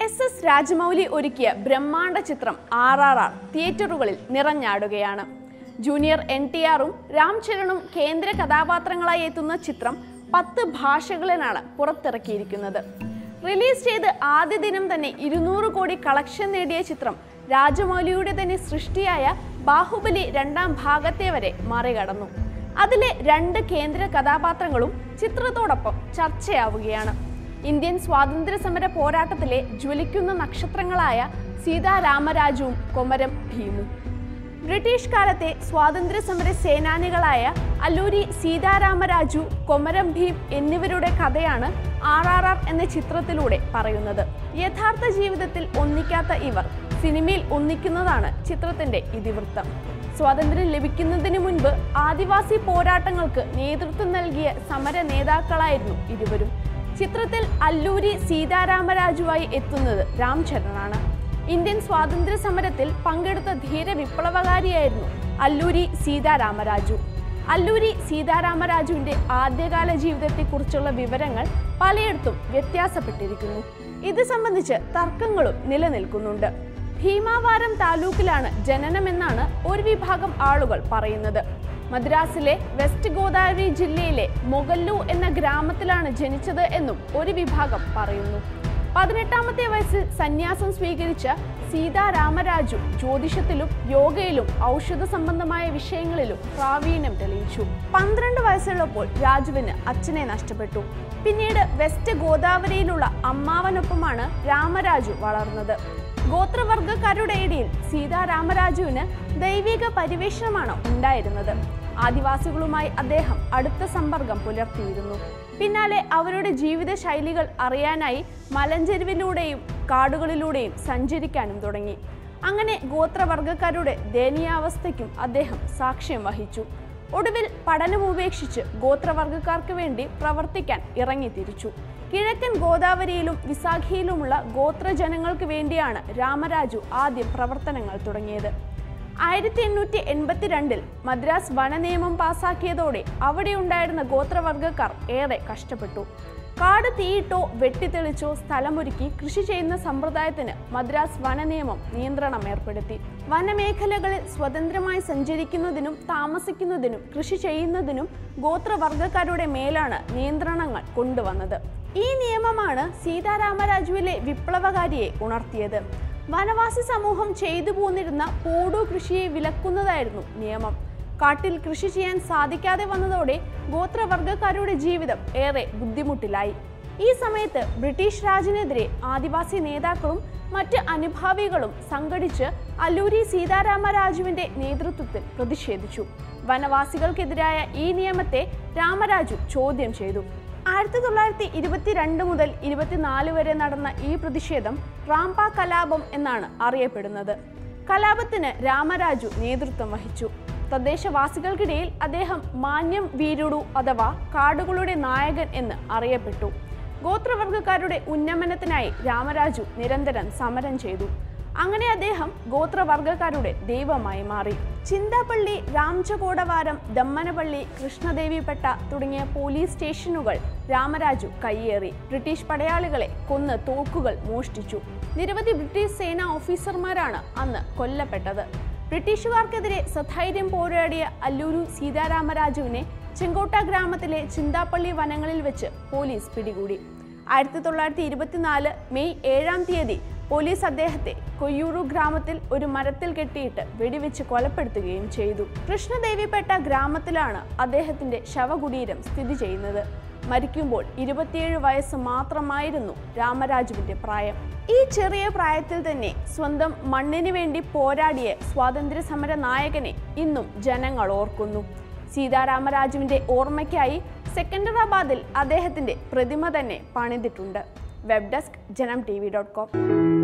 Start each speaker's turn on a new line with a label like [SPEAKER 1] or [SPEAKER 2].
[SPEAKER 1] S S Rajamouli ഒരുക്കിയ ബ്രഹ്മാണ്ഡ ചിത്രം R R R തിയേറ്ററുകളിൽ നിറഞ്ഞാടുകയാണ് ജൂനിയർ എൻ ടി ആറും രാംചരണും കേന്ദ്ര കഥാപാത്രങ്ങളായി എത്തുന്ന ചിത്രം പത്ത് ഭാഷകളിലാണ് പുറത്തിറക്കിയിരിക്കുന്നത് റിലീസ് ചെയ്ത് ആദ്യ ദിനം തന്നെ ഇരുന്നൂറ് കോടി കളക്ഷൻ നേടിയ ചിത്രം രാജമൗലിയുടെ തന്നെ സൃഷ്ടിയായ ബാഹുബലി രണ്ടാം ഭാഗത്തെ വരെ മറികടന്നു അതിലെ രണ്ട് കേന്ദ്ര കഥാപാത്രങ്ങളും ചിത്രത്തോടൊപ്പം ചർച്ചയാവുകയാണ് ഇന്ത്യൻ സ്വാതന്ത്ര്യ സമര പോരാട്ടത്തിലെ ജ്വലിക്കുന്ന നക്ഷത്രങ്ങളായ സീതാരാമരാജുവും കൊമരം ഭീമും ബ്രിട്ടീഷ് കാലത്തെ സ്വാതന്ത്ര്യ സമര സേനാനികളായ അല്ലൂരി സീതാരാമരാജു കൊമരം ഭീം എന്നിവരുടെ കഥയാണ് ആർ ആർ ആർ എന്ന ചിത്രത്തിലൂടെ പറയുന്നത് യഥാർത്ഥ ജീവിതത്തിൽ ഒന്നിക്കാത്ത ഇവർ സിനിമയിൽ ഒന്നിക്കുന്നതാണ് ചിത്രത്തിന്റെ ഇതിവൃത്തം സ്വാതന്ത്ര്യം ലഭിക്കുന്നതിന് മുൻപ് ആദിവാസി പോരാട്ടങ്ങൾക്ക് നേതൃത്വം നൽകിയ സമര നേതാക്കളായിരുന്നു ഇരുവരും ചിത്രത്തിൽ അല്ലൂരി സീതാരാമരാജുവായി എത്തുന്നത് രാംചരണാണ് ഇന്ത്യൻ സ്വാതന്ത്ര്യ സമരത്തിൽ പങ്കെടുത്ത ധീര വിപ്ലവകാരിയായിരുന്നു അല്ലൂരി സീതാരാമരാജു അല്ലൂരി സീതാരാമരാജുവിന്റെ ആദ്യകാല ജീവിതത്തെക്കുറിച്ചുള്ള വിവരങ്ങൾ പലയിടത്തും വ്യത്യാസപ്പെട്ടിരിക്കുന്നു ഇത് സംബന്ധിച്ച് തർക്കങ്ങളും നിലനിൽക്കുന്നുണ്ട് ഭീമാവാരം താലൂക്കിലാണ് ജനനമെന്നാണ് ഒരു വിഭാഗം ആളുകൾ പറയുന്നത് മദ്രാസിലെ വെസ്റ്റ് ഗോദാവരി ജില്ലയിലെ മൊഗല്ലു എന്ന ഗ്രാമത്തിലാണ് ജനിച്ചത് എന്നും ഒരു വിഭാഗം പറയുന്നു പതിനെട്ടാമത്തെ വയസ്സിൽ സന്യാസം സ്വീകരിച്ച സീതാരാമരാജു ജ്യോതിഷത്തിലും യോഗയിലും ഔഷധ സംബന്ധമായ വിഷയങ്ങളിലും പ്രാവീണ്യം തെളിയിച്ചു പന്ത്രണ്ട് വയസ്സുള്ളപ്പോൾ രാജുവിന് അച്ഛനെ നഷ്ടപ്പെട്ടു പിന്നീട് വെസ്റ്റ് ഗോദാവരിയിലുള്ള അമ്മാവനൊപ്പമാണ് രാമരാജു വളർന്നത് ഗോത്രവർഗക്കാരുടെ ഇടയിൽ സീതാരാമരാജുവിന് ദൈവിക പരിവേഷണമാണ് ഉണ്ടായിരുന്നത് ആദിവാസികളുമായി അദ്ദേഹം അടുത്ത സമ്പർക്കം പുലർത്തിയിരുന്നു പിന്നാലെ അവരുടെ ജീവിത ശൈലികൾ അറിയാനായി മലഞ്ചെരുവിലൂടെയും കാടുകളിലൂടെയും സഞ്ചരിക്കാനും തുടങ്ങി അങ്ങനെ ഗോത്രവർഗക്കാരുടെ ദയനീയാവസ്ഥയ്ക്കും അദ്ദേഹം സാക്ഷ്യം വഹിച്ചു ഒടുവിൽ പഠനം ഉപേക്ഷിച്ച് ഗോത്രവർഗക്കാർക്ക് വേണ്ടി പ്രവർത്തിക്കാൻ ഇറങ്ങിത്തിരിച്ചു കിഴക്കൻ ഗോദാവരിയിലും വിസാഖിയിലുമുള്ള ഗോത്രജനങ്ങൾക്ക് വേണ്ടിയാണ് രാമരാജു ആദ്യം പ്രവർത്തനങ്ങൾ തുടങ്ങിയത് ആയിരത്തി എണ്ണൂറ്റി എൺപത്തിരണ്ടിൽ മദ്രാസ് വനനിയമം പാസാക്കിയതോടെ അവിടെയുണ്ടായിരുന്ന ഗോത്രവർഗക്കാർ ഏറെ കഷ്ടപ്പെട്ടു കാട് തീയിട്ടോ വെട്ടിത്തെളിച്ചോ സ്ഥലമൊരുക്കി കൃഷി ചെയ്യുന്ന സമ്പ്രദായത്തിന് മദ്രാസ് വനനിയമം നിയന്ത്രണം ഏർപ്പെടുത്തി വനമേഖലകളിൽ സ്വതന്ത്രമായി സഞ്ചരിക്കുന്നതിനും താമസിക്കുന്നതിനും കൃഷി ചെയ്യുന്നതിനും ഗോത്രവർഗക്കാരുടെ മേലാണ് നിയന്ത്രണങ്ങൾ കൊണ്ടുവന്നത് ഈ നിയമമാണ് സീതാരാമരാജുവിലെ വിപ്ലവകാരിയെ ഉണർത്തിയത് വനവാസി സമൂഹം ചെയ്തു പോന്നിരുന്ന പോടു കൃഷിയെ വിലക്കുന്നതായിരുന്നു നിയമം കാട്ടിൽ കൃഷി ചെയ്യാൻ സാധിക്കാതെ വന്നതോടെ ഗോത്രവർഗക്കാരുടെ ജീവിതം ഏറെ ബുദ്ധിമുട്ടിലായി ഈ സമയത്ത് ബ്രിട്ടീഷ് രാജിനെതിരെ ആദിവാസി നേതാക്കളും മറ്റ് അനുഭാവികളും സംഘടിച്ച് അല്ലൂരി സീതാരാമരാജുവിന്റെ നേതൃത്വത്തിൽ പ്രതിഷേധിച്ചു വനവാസികൾക്കെതിരായ ഈ നിയമത്തെ രാമരാജു ചോദ്യം ചെയ്തു ആയിരത്തി തൊള്ളായിരത്തി ഇരുപത്തിരണ്ട് മുതൽ ഇരുപത്തിനാല് വരെ നടന്ന ഈ പ്രതിഷേധം റാംപ കലാപം എന്നാണ് അറിയപ്പെടുന്നത് കലാപത്തിന് രാമരാജു നേതൃത്വം വഹിച്ചു തദ്ദേശവാസികൾക്കിടയിൽ അദ്ദേഹം മാന്യം വീരുടു അഥവാ കാടുകളുടെ നായകൻ എന്ന് അറിയപ്പെട്ടു ഗോത്രവർഗക്കാരുടെ ഉന്നമനത്തിനായി രാമരാജു നിരന്തരം സമരം ചെയ്തു അങ്ങനെ അദ്ദേഹം ഗോത്രവർഗക്കാരുടെ ദൈവമായി മാറി ചിന്താപ്പള്ളി രാംചകോടവാരം ദമ്മനപള്ളി കൃഷ്ണദേവിപ്പെട്ട തുടങ്ങിയ പോലീസ് സ്റ്റേഷനുകൾ രാമരാജു കയ്യേറി ബ്രിട്ടീഷ് പടയാളികളെ കൊന്ന് തോക്കുകൾ മോഷ്ടിച്ചു നിരവധി ബ്രിട്ടീഷ് സേനാ ഓഫീസർമാരാണ് അന്ന് കൊല്ലപ്പെട്ടത് ബ്രിട്ടീഷുകാർക്കെതിരെ സധൈര്യം പോരാടിയ അല്ലൂരു സീതാരാമരാജുവിനെ ചെങ്കോട്ട ഗ്രാമത്തിലെ ചിന്താപ്പള്ളി വനങ്ങളിൽ വെച്ച് പോലീസ് പിടികൂടി ആയിരത്തി തൊള്ളായിരത്തി ഇരുപത്തിനാല് മെയ് ഏഴാം തീയതി പോലീസ് അദ്ദേഹത്തെ കൊയ്യൂറു ഗ്രാമത്തിൽ ഒരു മരത്തിൽ കെട്ടിയിട്ട് വെടിവെച്ച് കൊലപ്പെടുത്തുകയും ചെയ്തു കൃഷ്ണദേവിപ്പെട്ട ഗ്രാമത്തിലാണ് അദ്ദേഹത്തിന്റെ ശവകുടീരം സ്ഥിതി ചെയ്യുന്നത് മരിക്കുമ്പോൾ ഇരുപത്തിയേഴ് വയസ്സ് മാത്രമായിരുന്നു രാമരാജുവിന്റെ പ്രായം ഈ ചെറിയ പ്രായത്തിൽ തന്നെ സ്വന്തം മണ്ണിന് വേണ്ടി പോരാടിയ സ്വാതന്ത്ര്യ സമര നായകനെ ഇന്നും ജനങ്ങൾ ഓർക്കുന്നു സീതാരാമരാജുവിന്റെ ഓർമ്മയ്ക്കായി സെക്കൻഡറാബാദിൽ അദ്ദേഹത്തിന്റെ പ്രതിമ തന്നെ പണിതിട്ടുണ്ട് web desk Janam T V dot com